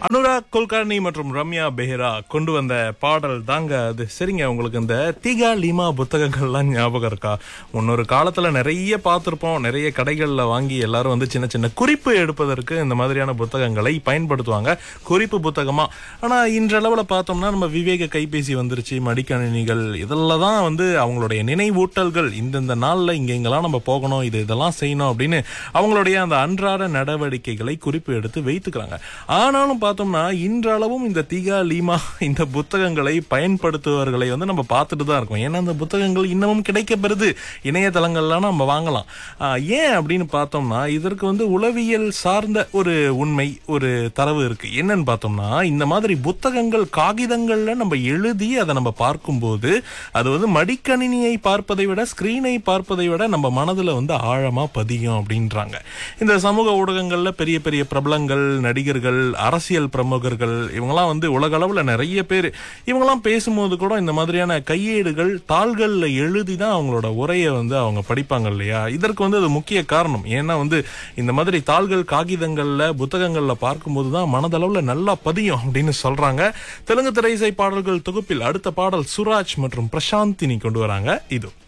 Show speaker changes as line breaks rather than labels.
அனுராக் குல்கர்னி மற்றும் ரம்யா பெஹ்ரா கொண்டு வந்த பாடல் தாங்க அது சரிங்க உங்களுக்கு இந்த திகா லிமா புத்தகங்கள்லாம் ஞாபகம் இருக்கா முன்னொரு காலத்துல நிறைய பார்த்திருப்போம் நிறைய கடைகள்ல வாங்கி எல்லாரும் வந்து சின்ன சின்ன குறிப்பு எடுப்பதற்கு இந்த மாதிரியான புத்தகங்களை பயன்படுத்துவாங்க குறிப்பு புத்தகமா ஆனா இன்றளவுல பார்த்தோம்னா நம்ம விவேக கைபேசி வந்துருச்சு மடிக்கணினிகள் இதெல்லாம் தான் வந்து அவங்களுடைய நினைவூட்டல்கள் இந்தந்த நாள்ல இங்க இங்கெல்லாம் நம்ம போகணும் இது இதெல்லாம் செய்யணும் அப்படின்னு அவங்களுடைய அந்த அன்றாட நடவடிக்கைகளை குறிப்பு எடுத்து வைத்துக்கிறாங்க ஆனாலும் பார்த்தோம்னா இன்றளவும் இந்த தீகா லீமா இந்த புத்தகங்களை பயன்படுத்துபவர்களை வந்து நம்ம பார்த்துட்டு தான் இருக்கோம் ஏன்னா இந்த புத்தகங்கள் இன்னமும் கிடைக்கப்பெறுது இணையதளங்கள்லாம் நம்ம வாங்கலாம் ஆஹ் ஏன் அப்படின்னு பார்த்தோம்னா இதற்கு வந்து உளவியல் சார்ந்த ஒரு உண்மை ஒரு தரவு இருக்கு என்னன்னு பார்த்தோம்னா இந்த மாதிரி புத்தகங்கள் காகிதங்கள்ல நம்ம எழுதி அதை நம்ம பார்க்கும்போது அது வந்து மடிக்கணினியை பார்ப்பதை விட ஸ்கிரீனை பார்ப்பதை விட நம்ம மனதுல வந்து ஆழமா பதியும் அப்படின்றாங்க இந்த சமூக ஊடகங்கள்ல பெரிய பெரிய பிரபலங்கள் நடிகர்கள் அரசியல் பிரமுகர்கள் இவங்கெல்லாம் வந்து உலக அளவுல நிறைய பேர் இவங்கெல்லாம் பேசும்போது கூட இந்த மாதிரியான கையேடுகள் தாள்கள்ல எழுதி தான் அவங்களோட உரையை வந்து அவங்க படிப்பாங்க இல்லையா இதற்கு வந்து அது முக்கிய காரணம் ஏன்னா வந்து இந்த மாதிரி தாள்கள் காகிதங்கள்ல புத்தகங்கள்ல பார்க்கும்போது தான் மனதளவுல நல்லா பதியும் அப்படின்னு சொல்றாங்க தெலுங்கு திரைசை பாடல்கள் தொகுப்பில் அடுத்த பாடல் சுராஜ் மற்றும் பிரசாந்தினி கொண்டு வராங்க இது